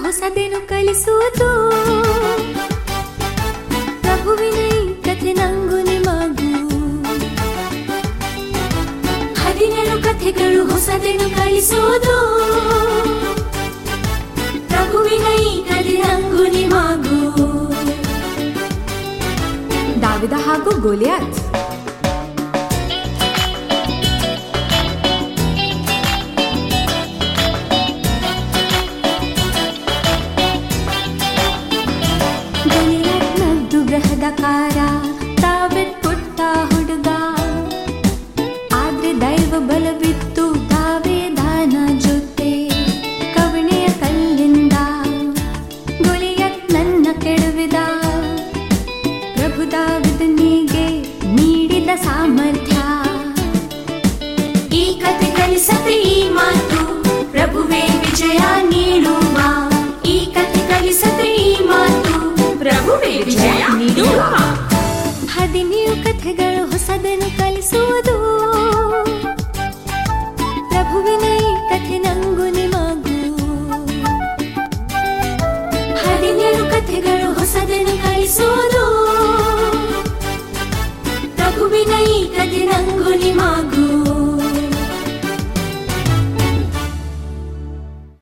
ಹೊಸದೇನು ಕಲಿಸುವುದು ಪ್ರಭುವಿನ ಈ ಕಥೆ ನಂಗು ನಿಮಗೂ ಹದಿನೇಳು ಕಥೆಗಳು ಹೊಸದೇನು ಕಲಿಸುವುದು ಪ್ರಭುವಿನ ಈ ಕಥೆ ನಂಗು ನಿಮಗೂ ದಾವಿದ ಹಾಗೂ ಗೋಲಿಯಾತ್ ಗೋಲಿಯಾತ್ನದ್ದು ಬೃಹದಕಾರ ತಾವೆತ್ ಪುಟ್ಟ ಹುಡುಗ ಆದ್ರೆ ದೈವ ಬಲ ಬಿತ್ತು ದಾನ ಜೊತೆ ಕವಣೆಯ ಕಲ್ಲಿಂದ ಗೋಲಿಯಾತ್ ನನ್ನ ಕೆಡವಿದ ಪ್ರಭು ದಾವಿದನಿಗೆ ನೀಡಿದ ಸಾಮರ್ಥ್ಯ ಈ ಕತೆ ಕಲಿಸತೆ ಈ ಮಾತು ಪ್ರಭುವೇ ವಿಜಯ ನೀಡುವ ಈ ಕತೆ ಕಲಿಸತೆ ಈ ಮಾತು ಪ್ರಭುವೇ ವಿಜಯ ನೀಡುವ ಹದಿನೇಳು ಕಥೆಗಳು ಹೊಸದನ್ನು ಕಲಿಸುವುದು ಪ್ರಭುವಿನ ಈ ಕಥೆ ನಂಗು ನಿಮಗೂ ಹದಿನೇಳು ಕಥೆಗಳು ಹೊಸದನ್ನು ಕಲಿಸುವುದು ಪ್ರಭುವಿನ ಈ ಕಥೆ ನಂಗು ನಿಮಗೂ